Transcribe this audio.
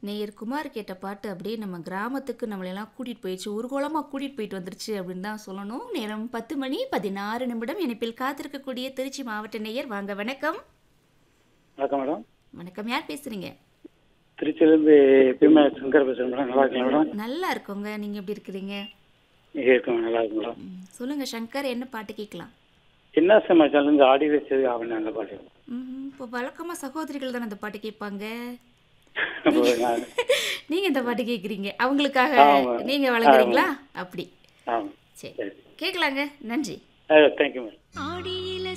நேயர் குமார் கேட்ட பாட்டு அப்படியே நம்ம கிராமத்துக்கு நம்மளையெல்லாம் கூட்டிகிட்டு போயிடுச்சு ஊர்கோலமாக கூட்டிகிட்டு போயிட்டு வந்துருச்சு அப்படின்னு தான் சொல்லணும் நேரம் பத்து மணி பதினாறு நிமிடம் இணைப்பில் காத்திருக்கக்கூடிய திருச்சி மாவட்ட நேயர் வாங்க வணக்கம் வணக்கம் மேடம் வணக்கம் யார் பேசுறீங்க திருச்சியிலேருந்து பீமா சங்கர் பேசுகிறேன் மேடம் நல்லா இருக்கீங்களா மேடம் நல்லா இருக்கோங்க நீங்கள் எப்படி இருக்கிறீங்க இங்கே இருக்கோம் நல்லா இருக்கு மேடம் ம், சொல்லுங்க சங்கர் என்ன பாட்டு கேட்கலாம் என்ன சமாச்சாரம் ஆடி வச்சது அவன் அந்த பாட்டு ம், இப்போ வழக்கமாக சகோதரிகள் தானே அந்த பாட்டு கேட்பாங்க அப்போ நான் நீங்கள் இந்த பாட்டு கேட்குறீங்க அவங்களுக்காக ஆமா. நீங்கள் வழங்குறீங்களா அப்படி ஆமாம் சரி சரி கேட்கலாங்க நன்றி தேங்க்யூ மேடம் ஆடியில்